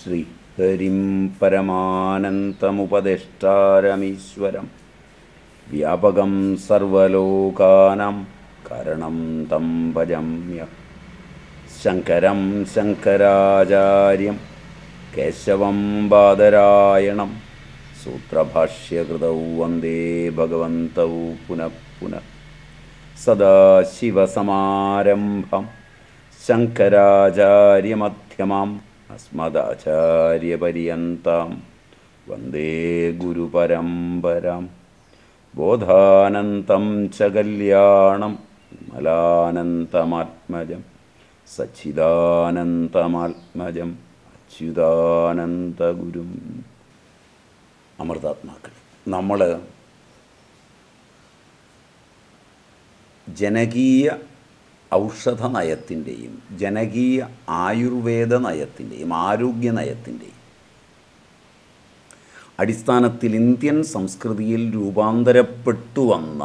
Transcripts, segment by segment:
ശ്രീഹരിം പരമാനന്തമുപദേഷ്ടാരമീശ്വരം വ്യാപകം സർവലോകാനാം കാരണം തം ഭജമ്യ ശങ്കരം ശങ്കരാചാര്യം കേശവം ബാദരായണം സൂത്രഭാഷ്യകൃതൗ വന്ദേ ഭഗവന്തൗ പുനഃ പുനഃ സദാശിവസമാരംഭം ശങ്കരാചാര്യമധ്യമാം അസ്മദാചാര്യപര്യന്താം വന്ദേ ഗുരുപരമ്പരാം ബോധാനന്തം ച കല്യാണം മലാനന്തമാത്മജം സച്ചിദാനന്തമാത്മജം അച്യുതാനന്ദഗുരും അമൃതാത്മാക്കൾ നമ്മൾ ജനകീയ ഔഷധ നയത്തിൻ്റെയും ജനകീയ ആയുർവേദ നയത്തിൻ്റെയും ആരോഗ്യ നയത്തിൻ്റെയും അടിസ്ഥാനത്തിൽ ഇന്ത്യൻ സംസ്കൃതിയിൽ രൂപാന്തരപ്പെട്ടു വന്ന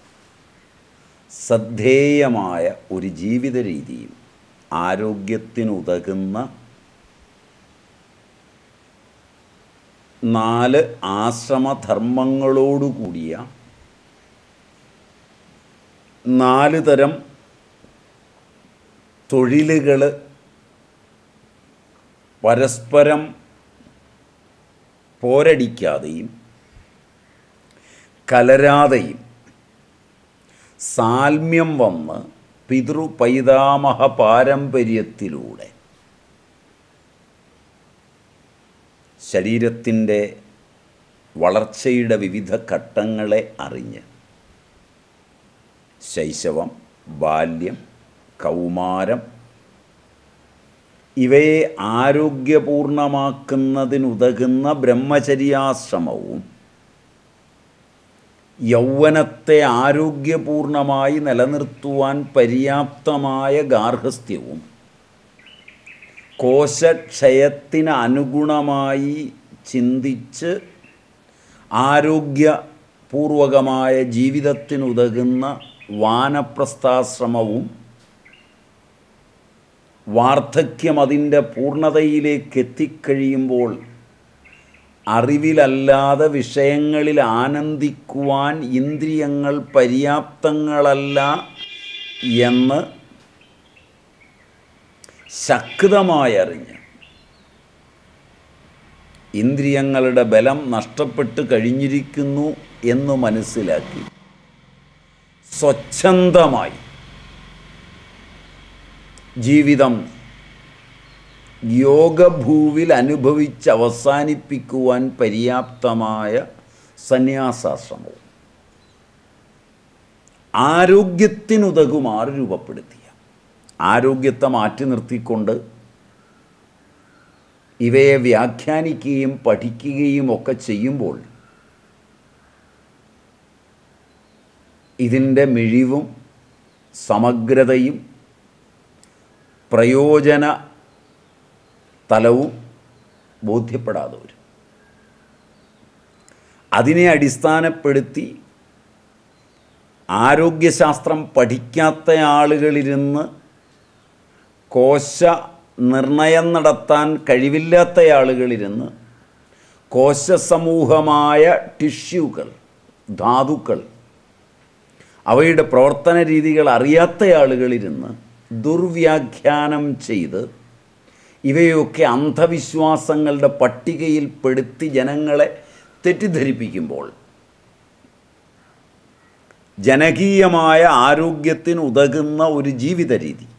ശ്രദ്ധേയമായ ഒരു ജീവിത രീതിയും ആരോഗ്യത്തിനുതകുന്ന നാല് ആശ്രമധർമ്മങ്ങളോടുകൂടിയ നാല് തരം തൊഴിലുകൾ പരസ്പരം പോരടിക്കാതെയും കലരാതെയും സാൽമ്യം വന്ന് പിതൃപൈതാമഹ പാരമ്പര്യത്തിലൂടെ ശരീരത്തിൻ്റെ വളർച്ചയുടെ വിവിധ ഘട്ടങ്ങളെ അറിഞ്ഞ് ശൈശവം ബാല്യം കൗമാരം ഇവയെ ആരോഗ്യപൂർണമാക്കുന്നതിനുതകുന്ന ബ്രഹ്മചര്യാശ്രമവും യൗവനത്തെ ആരോഗ്യപൂർണമായി നിലനിർത്തുവാൻ പര്യാപ്തമായ ഗാർഹസ്ഥ്യവും കോശക്ഷയത്തിന് അനുഗുണമായി ചിന്തിച്ച് ആരോഗ്യപൂർവകമായ ജീവിതത്തിനുതകുന്ന വാനപ്രസ്ഥാശ്രമവും വാർദ്ധക്യം അതിൻ്റെ പൂർണ്ണതയിലേക്ക് എത്തിക്കഴിയുമ്പോൾ അറിവിലല്ലാതെ വിഷയങ്ങളിൽ ആനന്ദിക്കുവാൻ ഇന്ദ്രിയങ്ങൾ പര്യാപ്തങ്ങളല്ല എന്ന് ശക്തമായി അറിഞ്ഞ് ഇന്ദ്രിയങ്ങളുടെ ബലം നഷ്ടപ്പെട്ട് കഴിഞ്ഞിരിക്കുന്നു എന്ന് മനസ്സിലാക്കി സ്വച്ഛന്തമായി ജീവിതം യോഗഭൂവിൽ അനുഭവിച്ച് അവസാനിപ്പിക്കുവാൻ പര്യാപ്തമായ സന്യാസാശ്രമവും ആരോഗ്യത്തിനുതകുമാർ രൂപപ്പെടുത്തിയ ആരോഗ്യത്തെ മാറ്റി നിർത്തിക്കൊണ്ട് ഇവയെ വ്യാഖ്യാനിക്കുകയും പഠിക്കുകയും ഒക്കെ ചെയ്യുമ്പോൾ ഇതിൻ്റെ മിഴിവും സമഗ്രതയും പ്രയോജന തലവും ബോധ്യപ്പെടാതെ വരും അതിനെ അടിസ്ഥാനപ്പെടുത്തി ആരോഗ്യശാസ്ത്രം പഠിക്കാത്ത ആളുകളിരുന്ന് കോശ നിർണയം നടത്താൻ കഴിവില്ലാത്ത ആളുകളിരുന്ന് കോശസമൂഹമായ ടിഷ്യൂകൾ ധാതുക്കൾ അവയുടെ പ്രവർത്തന രീതികൾ അറിയാത്ത ആളുകളിരുന്ന് ദുർവ്യാഖ്യാനം ചെയ്ത് ഇവയൊക്കെ അന്ധവിശ്വാസങ്ങളുടെ പട്ടികയിൽപ്പെടുത്തി ജനങ്ങളെ തെറ്റിദ്ധരിപ്പിക്കുമ്പോൾ ജനകീയമായ ആരോഗ്യത്തിന് ഉതകുന്ന ഒരു ജീവിത രീതി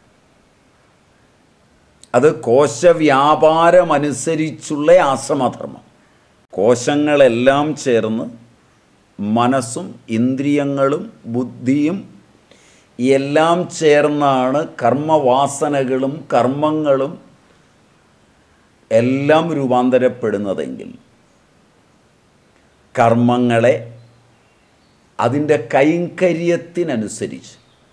അത് കോശവ്യാപാരമനുസരിച്ചുള്ള ആശ്രമധർമ്മം കോശങ്ങളെല്ലാം ചേർന്ന് മനസ്സും ഇന്ദ്രിയങ്ങളും ബുദ്ധിയും എല്ലാം ചേർന്നാണ് കർമ്മവാസനകളും കർമ്മങ്ങളും എല്ലാം രൂപാന്തരപ്പെടുന്നതെങ്കിൽ കർമ്മങ്ങളെ അതിൻ്റെ കൈങ്കര്യത്തിനനുസരിച്ച്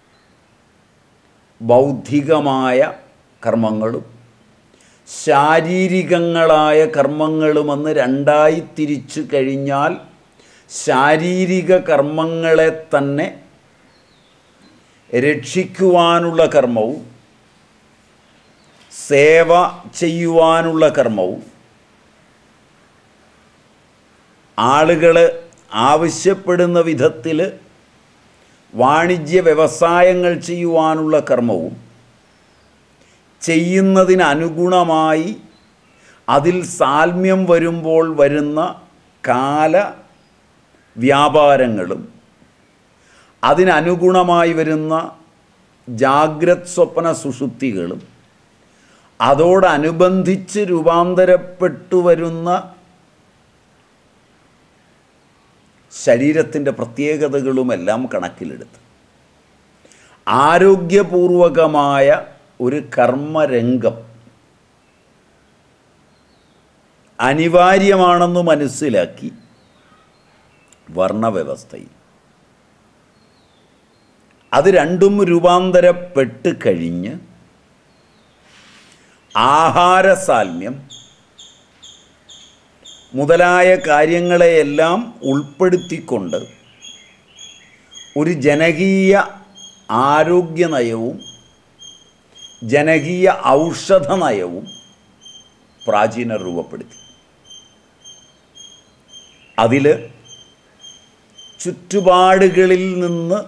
ബൗദ്ധികമായ കർമ്മങ്ങളും ശാരീരികങ്ങളായ കർമ്മങ്ങളുമെന്ന് രണ്ടായി തിരിച്ചു കഴിഞ്ഞാൽ ശാരീരിക കർമ്മങ്ങളെ തന്നെ രക്ഷിക്കുവാനുള്ള കർമ്മവും സേവ ചെയ്യുവാനുള്ള കർമ്മവും ആളുകൾ ആവശ്യപ്പെടുന്ന വിധത്തിൽ വാണിജ്യ വ്യവസായങ്ങൾ ചെയ്യുവാനുള്ള കർമ്മവും ചെയ്യുന്നതിനനുഗുണമായി അതിൽ സാൽമ്യം വരുമ്പോൾ വരുന്ന കാല വ്യാപാരങ്ങളും അതിനനുഗുണമായി വരുന്ന ജാഗ്രത് സ്വപ്ന സുഷുപ്തികളും അതോടനുബന്ധിച്ച് രൂപാന്തരപ്പെട്ടു വരുന്ന ശരീരത്തിൻ്റെ പ്രത്യേകതകളുമെല്ലാം കണക്കിലെടുത്ത് ആരോഗ്യപൂർവകമായ ഒരു കർമ്മരംഗം അനിവാര്യമാണെന്ന് മനസ്സിലാക്കി വർണ്ണവ്യവസ്ഥയിൽ അത് രണ്ടും രൂപാന്തരപ്പെട്ട് കഴിഞ്ഞ് ആഹാരസാൽമ്യം മുതലായ കാര്യങ്ങളെയെല്ലാം ഉൾപ്പെടുത്തിക്കൊണ്ട് ഒരു ജനകീയ ആരോഗ്യ നയവും ജനകീയ ഔഷധ നയവും പ്രാചീനർ രൂപപ്പെടുത്തി അതിൽ ചുറ്റുപാടുകളിൽ നിന്ന്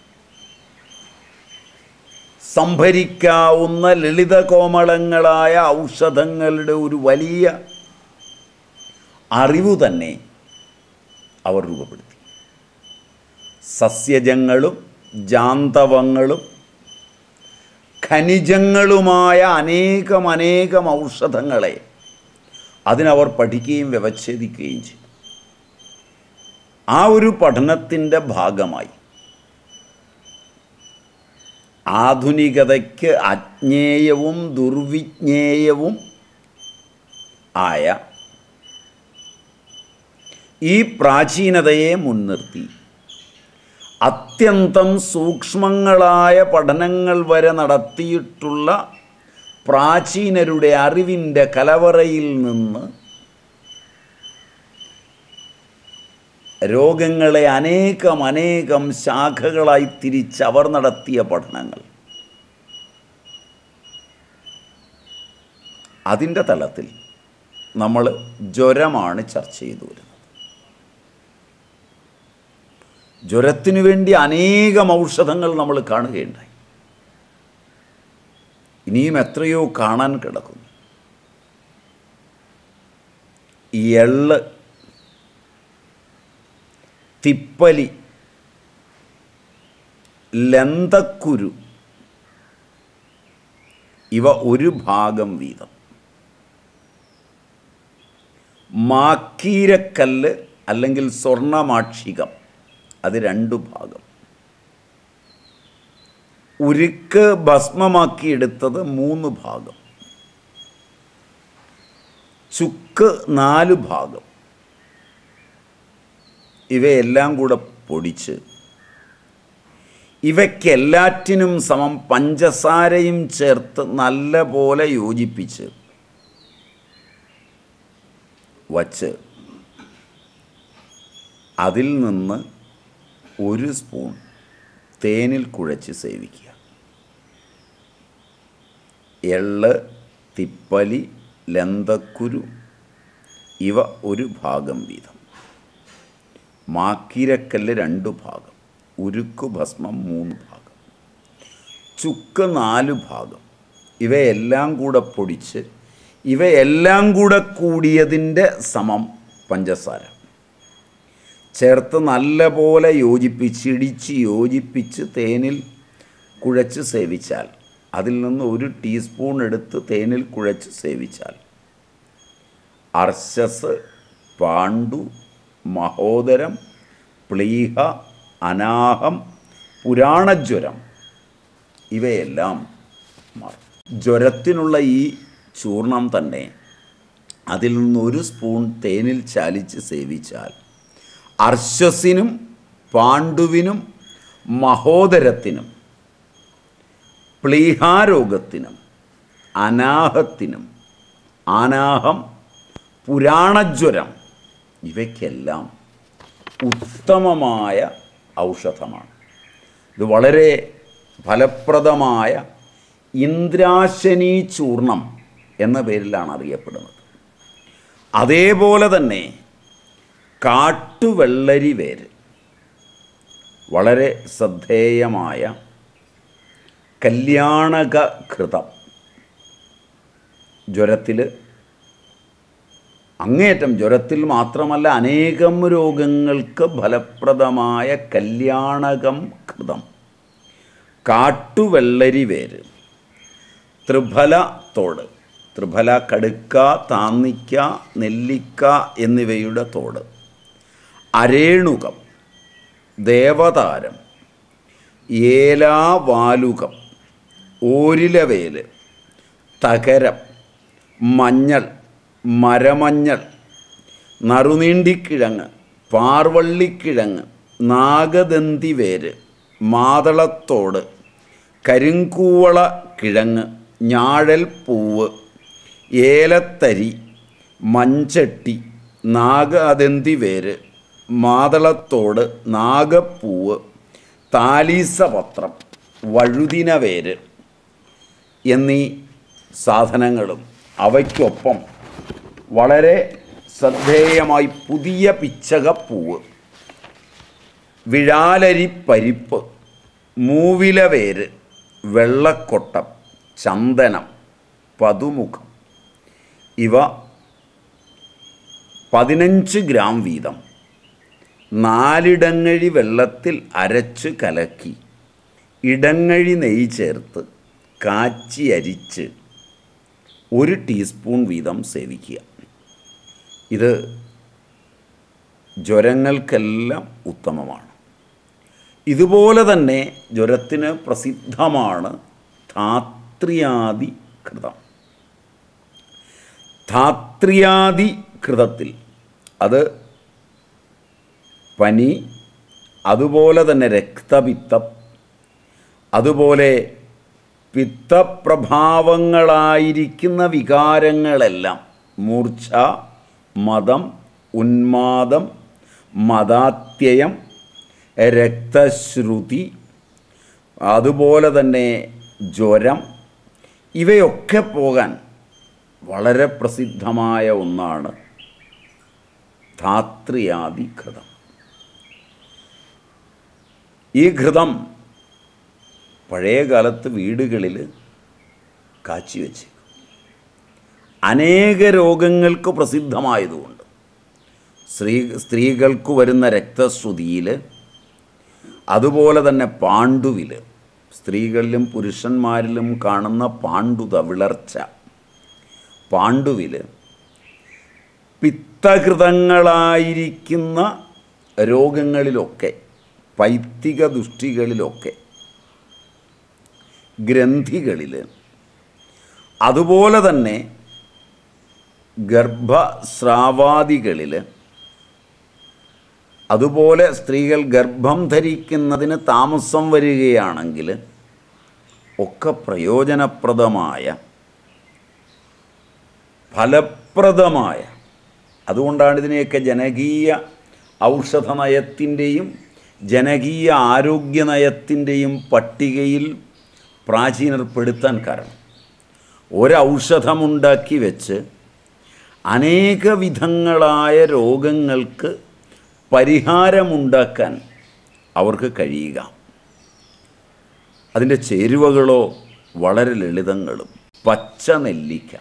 സംഭരിക്കാവുന്ന ലളിതകോമളങ്ങളായ ഔഷധങ്ങളുടെ ഒരു വലിയ അറിവ് തന്നെ അവർ രൂപപ്പെടുത്തി സസ്യജങ്ങളും ജാന്തവങ്ങളും ഖനിജങ്ങളുമായ അനേകം അനേകം ഔഷധങ്ങളെ അതിനവർ പഠിക്കുകയും വ്യവച്ഛേദിക്കുകയും ചെയ്തു ആ ഒരു പഠനത്തിൻ്റെ ഭാഗമായി ആധുനികതയ്ക്ക് അജ്ഞേയവും ദുർവിജ്ഞേയവും ആയ ഈ പ്രാചീനതയെ മുൻനിർത്തി അത്യന്തം സൂക്ഷ്മങ്ങളായ പഠനങ്ങൾ വരെ നടത്തിയിട്ടുള്ള പ്രാചീനരുടെ അറിവിൻ്റെ കലവറയിൽ നിന്ന് രോഗങ്ങളെ അനേകം അനേകം ശാഖകളായി തിരിച്ച് അവർ നടത്തിയ പഠനങ്ങൾ അതിൻ്റെ തലത്തിൽ നമ്മൾ ജ്വരമാണ് ചർച്ച ചെയ്തു വരുന്നത് ജ്വരത്തിനു വേണ്ടി അനേകം ഔഷധങ്ങൾ നമ്മൾ കാണുകയുണ്ടായി ഇനിയും എത്രയോ കാണാൻ കിടക്കുന്നു ഈ എള്ള് തിപ്പലി ലന്തക്കുരു ഇവ ഒരു ഭാഗം വീതം മാക്കീരക്കല്ല് അല്ലെങ്കിൽ സ്വർണമാക്ഷികം അത് രണ്ടു ഭാഗം ഉരുക്ക് ഭസ്മമാക്കിയെടുത്തത് മൂന്ന് ഭാഗം ചുക്ക് നാല് ഭാഗം ഇവയെല്ലാം കൂടെ പൊടിച്ച് ഇവയ്ക്കെല്ലാറ്റിനും സമം പഞ്ചസാരയും ചേർത്ത് നല്ല പോലെ യോജിപ്പിച്ച് വച്ച് അതിൽ നിന്ന് ഒരു സ്പൂൺ തേനിൽ കുഴച്ച് സേവിക്കുക എള്ള് തിപ്പലി ലന്തക്കുരു ഇവ ഒരു ഭാഗം വീതം മാക്കിരക്കല്ല് രണ്ട് ഭാഗം ഉരുക്കു ഭസ്മം മൂന്ന് ഭാഗം ചുക്ക് നാല് ഭാഗം ഇവയെല്ലാം കൂടെ പൊടിച്ച് ഇവയെല്ലാം കൂടെ കൂടിയതിൻ്റെ സമം പഞ്ചസാര ചേർത്ത് നല്ലപോലെ യോജിപ്പിച്ച് ഇടിച്ച് യോജിപ്പിച്ച് തേനിൽ കുഴച്ച് സേവിച്ചാൽ അതിൽ നിന്ന് ഒരു ടീസ്പൂൺ എടുത്ത് തേനിൽ കുഴച്ച് സേവിച്ചാൽ അർശസ് പാണ്ഡു മഹോദരം പ്ലീഹ അനാഹം പുരാണജ്വരം ഇവയെല്ലാം മാറും ജ്വരത്തിനുള്ള ഈ ചൂർണം തന്നെ അതിൽ നിന്ന് ഒരു സ്പൂൺ തേനിൽ ചാലിച്ച് സേവിച്ചാൽ അർശസിനും പാണ്ഡുവിനും മഹോദരത്തിനും പ്ലീഹാരോഗത്തിനും അനാഹത്തിനും അനാഹം പുരാണജ്വരം ഇവയ്ക്കെല്ലാം ഉത്തമമായ ഔഷധമാണ് ഇത് വളരെ ഫലപ്രദമായ ഇന്ദ്രാശനി ചൂർണം എന്ന പേരിലാണ് അറിയപ്പെടുന്നത് അതേപോലെ തന്നെ കാട്ടുവെള്ളരി വേര് വളരെ ശ്രദ്ധേയമായ കല്യാണക ഘൃതം ജ്വരത്തിൽ അങ്ങേയറ്റം ജ്വരത്തിൽ മാത്രമല്ല അനേകം രോഗങ്ങൾക്ക് ഫലപ്രദമായ കല്യാണകം ഘൃതം കാട്ടുവെള്ളരി വേര് ത്രിഫല തോട് ത്രിഫല കടുക്ക താന്നിക്ക നെല്ലിക്ക എന്നിവയുടെ തോട് അരേണുകം ദേവതാരം ഏലാവാലുകം ഓരിലവേല് തകരം മഞ്ഞൾ മരമഞ്ഞൾ നറുനീണ്ടിക്കിഴങ്ങ് പാർവള്ളിക്കിഴങ്ങ് നാഗദന്തി വേര് മാതളത്തോട് കരിങ്കൂവള കിഴങ്ങ് ഞാഴൽ പൂവ് ഏലത്തരി മഞ്ചട്ടി നാഗദന്തി വേര് മാതളത്തോട് നാഗപ്പൂവ് താലീസപത്രം വഴുതിന വേര് എന്നീ സാധനങ്ങളും അവയ്ക്കൊപ്പം വളരെ ശ്രദ്ധേയമായി പുതിയ പിച്ചകപ്പൂവ് വിഴാലരി പരിപ്പ് മൂവിലവേര് വെള്ളക്കൊട്ടം ചന്ദനം പതുമുഖം ഇവ പതിനഞ്ച് ഗ്രാം വീതം നാലിടങ്ങഴി വെള്ളത്തിൽ അരച്ച് കലക്കി ഇടങ്ങഴി നെയ്യ് ചേർത്ത് കാച്ചി അരിച്ച് ഒരു ടീസ്പൂൺ വീതം സേവിക്കുക ഇത് ജ്വരങ്ങൾക്കെല്ലാം ഉത്തമമാണ് ഇതുപോലെ തന്നെ ജ്വരത്തിന് പ്രസിദ്ധമാണ് ധാത്രിയാദി ഘൃതം ധാത്രിയാദി ഘൃതത്തിൽ അത് പനി അതുപോലെ തന്നെ രക്തപിത്തം അതുപോലെ പിത്തപ്രഭാവങ്ങളായിരിക്കുന്ന വികാരങ്ങളെല്ലാം മൂർച്ഛ മതം ഉന്മാദം മതാത്യയം രക്തശ്രുതി അതുപോലെ തന്നെ ജ്വരം ഇവയൊക്കെ പോകാൻ വളരെ പ്രസിദ്ധമായ ഒന്നാണ് ധാത്രിയാദി ഘൃതം ഈ ഘൃതം പഴയ കാലത്ത് വീടുകളിൽ കാച്ചി വെച്ച് അനേക രോഗങ്ങൾക്ക് പ്രസിദ്ധമായതുകൊണ്ട് സ്ത്രീ സ്ത്രീകൾക്ക് വരുന്ന രക്തശ്രുതിയിൽ അതുപോലെ തന്നെ പാണ്ഡുവിൽ സ്ത്രീകളിലും പുരുഷന്മാരിലും കാണുന്ന പാണ്ഡുത വിളർച്ച പാണ്ഡുവിൽ പിത്തകൃതങ്ങളായിരിക്കുന്ന രോഗങ്ങളിലൊക്കെ പൈത്തിക ദുഷ്ടികളിലൊക്കെ ഗ്രന്ഥികളിൽ അതുപോലെ തന്നെ ഗർഭസ്രാവാദികളിൽ അതുപോലെ സ്ത്രീകൾ ഗർഭം ധരിക്കുന്നതിന് താമസം വരികയാണെങ്കിൽ ഒക്കെ പ്രയോജനപ്രദമായ ഫലപ്രദമായ അതുകൊണ്ടാണ് ഇതിനെയൊക്കെ ജനകീയ ഔഷധ നയത്തിൻ്റെയും ജനകീയ ആരോഗ്യ നയത്തിൻ്റെയും പട്ടികയിൽ പ്രാചീനർ പെടുത്താൻ കാരണം ഒരൗഷധമുണ്ടാക്കി വെച്ച് അനേക വിധങ്ങളായ രോഗങ്ങൾക്ക് പരിഹാരമുണ്ടാക്കാൻ അവർക്ക് കഴിയുക അതിൻ്റെ ചേരുവകളോ വളരെ ലളിതങ്ങളും പച്ച നെല്ലിക്ക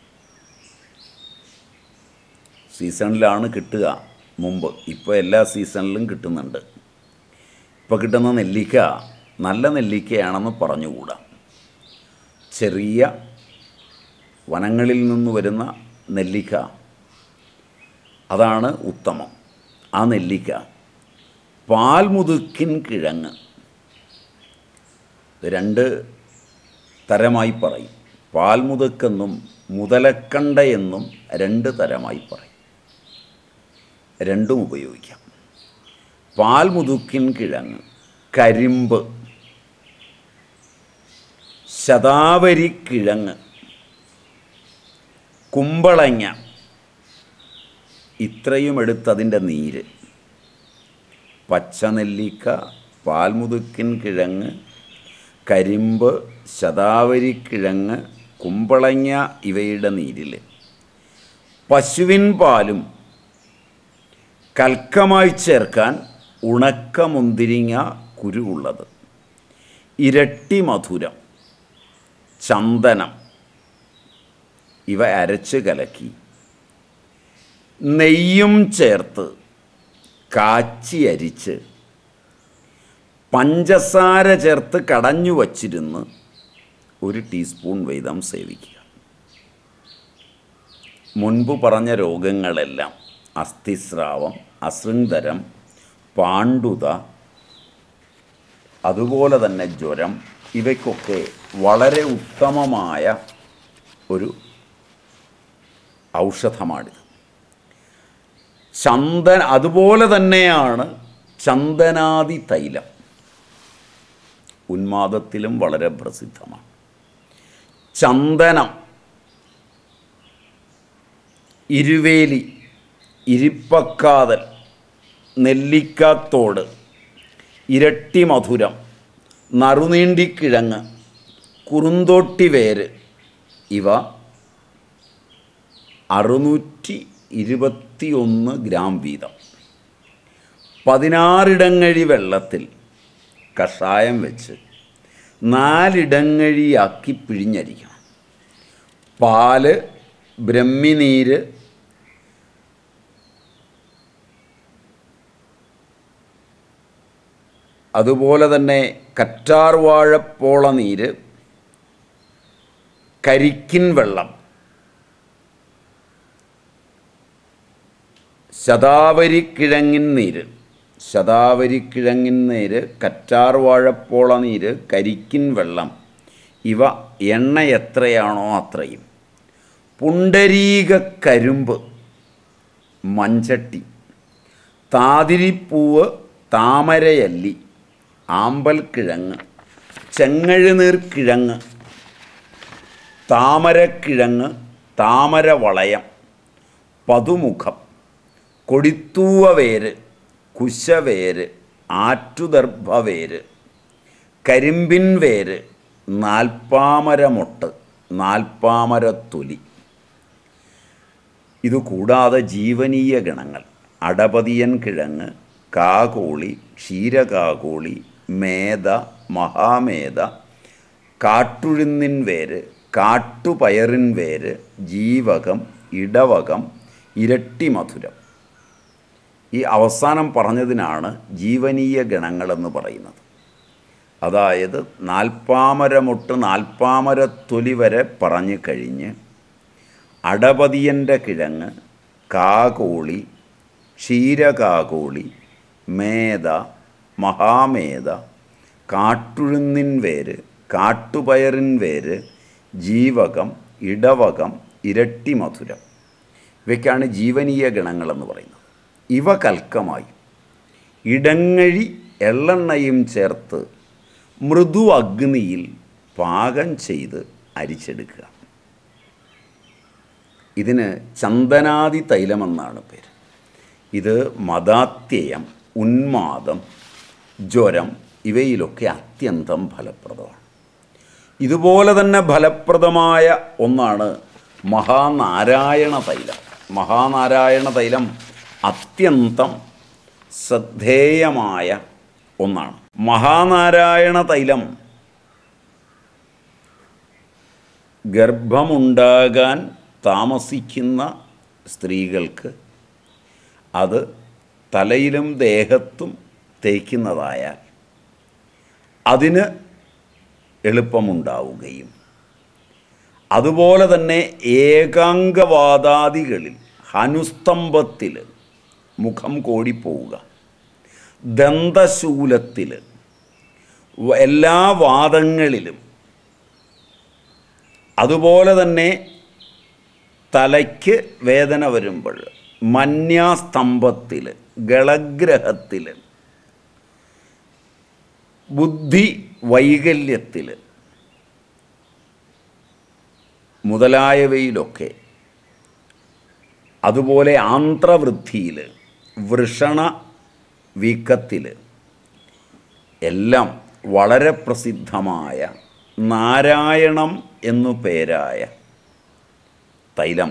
സീസണിലാണ് കിട്ടുക മുമ്പ് ഇപ്പോൾ എല്ലാ സീസണിലും കിട്ടുന്നുണ്ട് ഇപ്പോൾ കിട്ടുന്ന നെല്ലിക്ക നല്ല നെല്ലിക്കയാണെന്ന് പറഞ്ഞുകൂടാ ചെറിയ വനങ്ങളിൽ നിന്ന് വരുന്ന നെല്ലിക്ക അതാണ് ഉത്തമം ആ നെല്ലിക്ക പാൽമുതുക്കിൻ കിഴങ്ങ് ഇത് രണ്ട് തരമായി പറയും പാൽമുതുക്കെന്നും മുതലക്കണ്ട എന്നും രണ്ട് തരമായി പറയും രണ്ടും ഉപയോഗിക്കാം പാൽമുതുക്കിൻ കിഴങ്ങ് കരിമ്പ് ശതാവരി കിഴങ്ങ് കുമ്പളങ്ങ ഇത്രയും എടുത്തതിൻ്റെ നീര് പച്ചനെല്ലിക്ക പാൽമുതുക്കിൻ കിഴങ്ങ് കരിമ്പ് ശതാവരിക്കിഴങ്ങ് കുമ്പളങ്ങ ഇവയുടെ നീരിൽ പശുവിൻ പാലും കൽക്കമായി ചേർക്കാൻ ഉണക്ക മുന്തിരിങ്ങ കുരുവുള്ളത് ഇരട്ടി മധുരം ചന്ദനം ഇവ അരച്ച് കലക്കി നെയ്യും ചേർത്ത് കാച്ചി അരിച്ച് പഞ്ചസാര ചേർത്ത് കടഞ്ഞു വച്ചിരുന്ന് ഒരു ടീസ്പൂൺ വീതം സേവിക്കുക മുൻപ് പറഞ്ഞ രോഗങ്ങളെല്ലാം അസ്ഥിസ്രാവം അശൃംഖരം പാണ്ഡുത അതുപോലെ തന്നെ ജ്വരം ഇവയ്ക്കൊക്കെ വളരെ ഉത്തമമായ ഒരു ഔഷധമാണിത് ചന്ദന അതുപോലെ തന്നെയാണ് ചന്ദനാദി തൈലം ഉന്മാദത്തിലും വളരെ പ്രസിദ്ധമാണ് ചന്ദനം ഇരുവേലി ഇരിപ്പക്കാതൽ നെല്ലിക്കാത്തോട് ഇരട്ടി മധുരം നറുനീണ്ടിക്കിഴങ്ങ് കുറുന്തോട്ടി വേര് ഇവ അറുന്നൂറ്റി ഇരുപത്തിയൊന്ന് ഗ്രാം വീതം പതിനാറിടങ്ങഴി വെള്ളത്തിൽ കഷായം വെച്ച് നാലിടങ്ങഴിയാക്കി പിഴിഞ്ഞരിക്കണം പാല് ബ്രഹ്മിനീര് അതുപോലെ തന്നെ കറ്റാർ വാഴപ്പോള നീര് കരിക്കിൻ വെള്ളം ശതാവരിക്കിഴങ്ങിൻ നീര് ശതാവരിക്കിഴങ്ങിൻ നീര് കറ്റാർ വാഴപ്പോള നീര് കരിക്കിൻ വെള്ളം ഇവ എണ്ണ എത്രയാണോ അത്രയും പുണ്ടരീക കരിമ്പ് മഞ്ചട്ടി താതിരിപ്പൂവ് താമരയല്ലി ആമ്പൽക്കിഴങ്ങ് ചെങ്ങഴുനീർ കിഴങ്ങ് താമരക്കിഴങ്ങ് താമരവളയം പതുമുഖം കൊടിത്തൂവവേര് കുശവേര് ആറ്റുദർഭവേര് കരിമ്പിൻ വേര് നാൽപ്പാമരമൊട്ട് നാൽപ്പാമരത്തൊലി ഇതുകൂടാതെ ജീവനീയ ഗണങ്ങൾ അടപതിയൻ കിഴങ്ങ് കാകോളി ക്ഷീരകാകോളി മേധ മഹാമേധ കാട്ടുഴുന്നിൻ വേര് കാട്ടുപയറിൻ വേര് ജീവകം ഇടവകം ഇരട്ടി മധുരം ഈ അവസാനം പറഞ്ഞതിനാണ് ജീവനീയ ഗണങ്ങളെന്ന് പറയുന്നത് അതായത് നാൽപ്പാമരമൊട്ട് നാൽപ്പാമരത്തൊലി വരെ പറഞ്ഞു കഴിഞ്ഞ് അടപതിയൻ്റെ കിഴങ്ങ് കാകോളി ക്ഷീരകാകോളി മേധ മഹാമേധ കാട്ടുഴുന്നിൻ വേര് കാട്ടുപയറിൻ വേര് ജീവകം ഇടവകം ഇരട്ടി മധുരം ഇവയ്ക്കാണ് ജീവനീയ ഗണങ്ങളെന്ന് പറയുന്നത് ഇവ കൽക്കമായി ഇടങ്ങഴി എള്ളെണ്ണയും ചേർത്ത് മൃദു അഗ്നിയിൽ പാകം ചെയ്ത് അരിച്ചെടുക്കുക ഇതിന് ചന്ദനാദി തൈലമെന്നാണ് പേര് ഇത് മതാത്യയം ഉന്മാദം ജ്വരം ഇവയിലൊക്കെ അത്യന്തം ഫലപ്രദമാണ് ഇതുപോലെ തന്നെ ഫലപ്രദമായ ഒന്നാണ് മഹാനാരായണ തൈലം മഹാനാരായണ തൈലം അത്യന്തം ശ്രദ്ധേയമായ ഒന്നാണ് മഹാനാരായണ തൈലം ഗർഭമുണ്ടാകാൻ താമസിക്കുന്ന സ്ത്രീകൾക്ക് അത് തലയിലും ദേഹത്തും തേക്കുന്നതായാൽ അതിന് എളുപ്പമുണ്ടാവുകയും അതുപോലെ തന്നെ ഏകാംഗവാദാദികളിൽ ഹനുസ്തംഭത്തിൽ മുഖം കോടിപ്പോവുക ദന്തശൂലത്തിൽ വ- എല്ലാ വാദങ്ങളിലും അതുപോലെ തന്നെ തലയ്ക്ക് വേദന വരുമ്പോൾ മന്യാസ്തംഭത്തിൽ ഗളഗ്രഹത്തിൽ ബുദ്ധി വൈകല്യത്തിൽ മുതലായവയിലൊക്കെ അതുപോലെ ആന്ത്രവൃദ്ധിയിൽ വൃഷണ വീക്കത്തിൽ എല്ലാം വളരെ പ്രസിദ്ധമായ നാരായണം എന്നു പേരായ തൈലം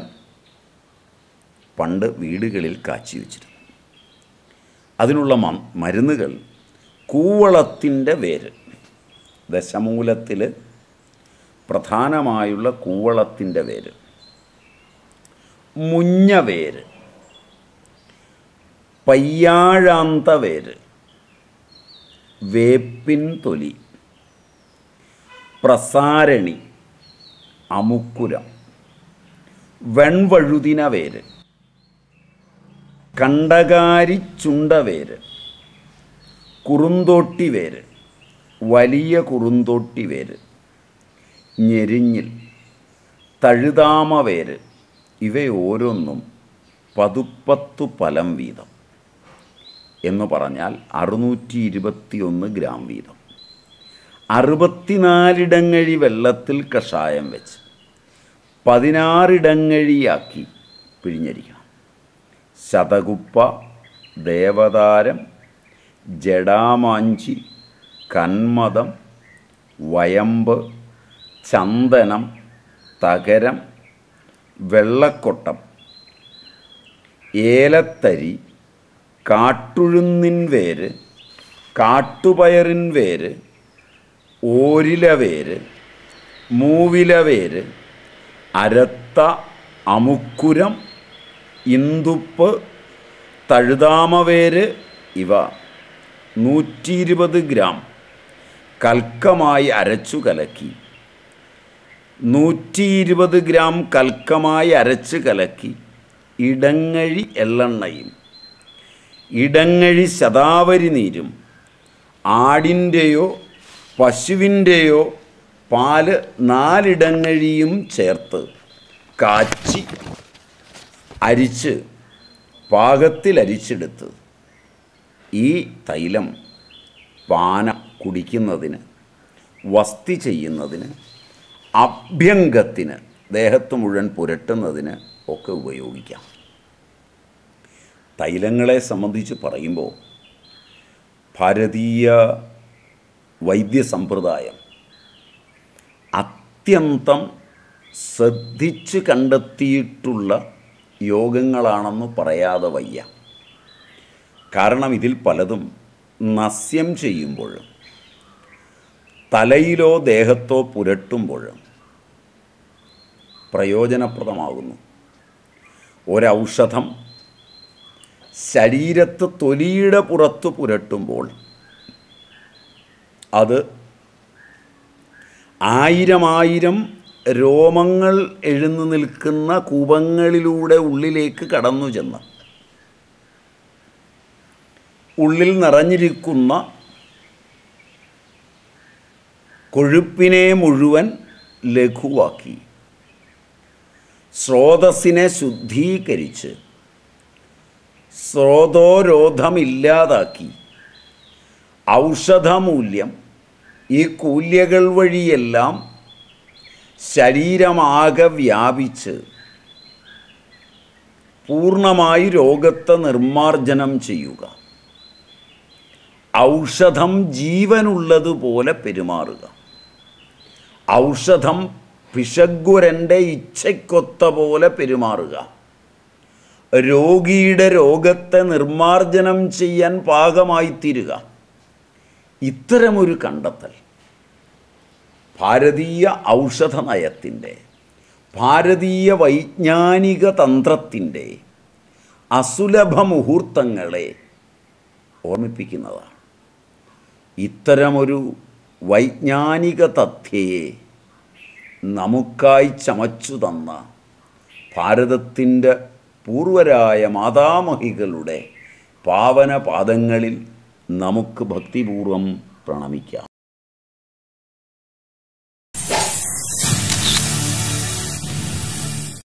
പണ്ട് വീടുകളിൽ കാച്ചി വച്ചിരുന്നു അതിനുള്ള മ മരുന്നുകൾ കൂവളത്തിൻ്റെ വേര് ദശമൂലത്തിൽ പ്രധാനമായുള്ള കൂവളത്തിൻ്റെ വേര് മുഞ്ഞ വേര് പയ്യാഴാന്ത വേര് വേപ്പിൻ തൊലി പ്രസാരണി അമുക്കുരം വെൺവഴുതിന വേര് കണ്ടകാരി ചുണ്ടവേര് കുറുന്തോട്ടി വേര് വലിയ കുറുന്തോട്ടി വേര് ഞെരിഞ്ഞിൽ തഴുതാമ വേര് ഇവയോരോന്നും പതുപ്പത്തു പലം വീതം എന്ന് പറഞ്ഞാൽ അറുന്നൂറ്റി ഇരുപത്തിയൊന്ന് ഗ്രാം വീതം അറുപത്തിനാലിടങ്ങഴി വെള്ളത്തിൽ കഷായം വെച്ച് പതിനാറിടങ്ങഴിയാക്കി പിഴിഞ്ഞരിക്കണം ശതകുപ്പ ദേവതാരം ജഡാമാഞ്ചി കന്മദം വയമ്പ് ചന്ദനം തകരം വെള്ളക്കൊട്ടം ഏലത്തരി കാട്ടുഴുന്നിൻ വേര് കാട്ടുപയറിൻ വേര് ഓരില വേര് മൂവില വേര് അരത്ത അമുക്കുരം ഇന്ദുപ്പ് തഴുതാമവേര് ഇവ നൂറ്റി ഇരുപത് ഗ്രാം കൽക്കമായി അരച്ചു കലക്കി നൂറ്റി ഇരുപത് ഗ്രാം കൽക്കമായി അരച്ച് കലക്കി ഇടങ്ങഴി എള്ളെണ്ണയും ഇടങ്ങഴി ശതാവരി നീരും ആടിൻ്റെയോ പശുവിൻ്റെയോ പാല് നാലിടങ്ങഴിയും ചേർത്ത് കാച്ചി അരിച്ച് പാകത്തിൽ അരിച്ചെടുത്ത് ഈ തൈലം പാന കുടിക്കുന്നതിന് വസ്തി ചെയ്യുന്നതിന് അഭ്യംഗത്തിന് ദേഹത്ത് മുഴുവൻ പുരട്ടുന്നതിന് ഒക്കെ ഉപയോഗിക്കാം തൈലങ്ങളെ സംബന്ധിച്ച് പറയുമ്പോൾ ഭാരതീയ വൈദ്യസമ്പ്രദായം അത്യന്തം ശ്രദ്ധിച്ച് കണ്ടെത്തിയിട്ടുള്ള യോഗങ്ങളാണെന്ന് പറയാതെ വയ്യ കാരണം ഇതിൽ പലതും നസ്യം ചെയ്യുമ്പോഴും തലയിലോ ദേഹത്തോ പുരട്ടുമ്പോഴും പ്രയോജനപ്രദമാകുന്നു ഒരൗഷധം ശരീരത്ത് തൊലിയുടെ പുറത്ത് പുരട്ടുമ്പോൾ അത് ആയിരമായിരം രോമങ്ങൾ എഴുന്നു നിൽക്കുന്ന കൂപങ്ങളിലൂടെ ഉള്ളിലേക്ക് കടന്നു ചെന്ന് ഉള്ളിൽ നിറഞ്ഞിരിക്കുന്ന കൊഴുപ്പിനെ മുഴുവൻ ലഘുവാക്കി സ്രോതസ്സിനെ ശുദ്ധീകരിച്ച് സ്രോതോരോധമില്ലാതാക്കി ഔഷധമൂല്യം ഈ കൂല്യകൾ വഴിയെല്ലാം ശരീരമാകെ വ്യാപിച്ച് പൂർണ്ണമായി രോഗത്തെ നിർമാർജനം ചെയ്യുക ഔഷധം ജീവനുള്ളതുപോലെ പെരുമാറുക ഔഷധം പിശഗ്വരൻ്റെ ഇച്ഛയ്ക്കൊത്ത പോലെ പെരുമാറുക രോഗിയുടെ രോഗത്തെ നിർമാർജനം ചെയ്യാൻ പാകമായിത്തീരുക ഇത്തരമൊരു കണ്ടെത്തൽ ഭാരതീയ ഔഷധ നയത്തിൻ്റെ ഭാരതീയ വൈജ്ഞാനിക തന്ത്രത്തിൻ്റെ അസുലഭ മുഹൂർത്തങ്ങളെ ഓർമ്മിപ്പിക്കുന്നതാണ് ഇത്തരമൊരു വൈജ്ഞാനിക തഥ്യയെ നമുക്കായി ചമച്ചു തന്ന ഭാരതത്തിൻ്റെ പൂർവരായ മാതാമഹികളുടെ പാവന പാദങ്ങളിൽ നമുക്ക് ഭക്തിപൂർവം പ്രണമിക്കാം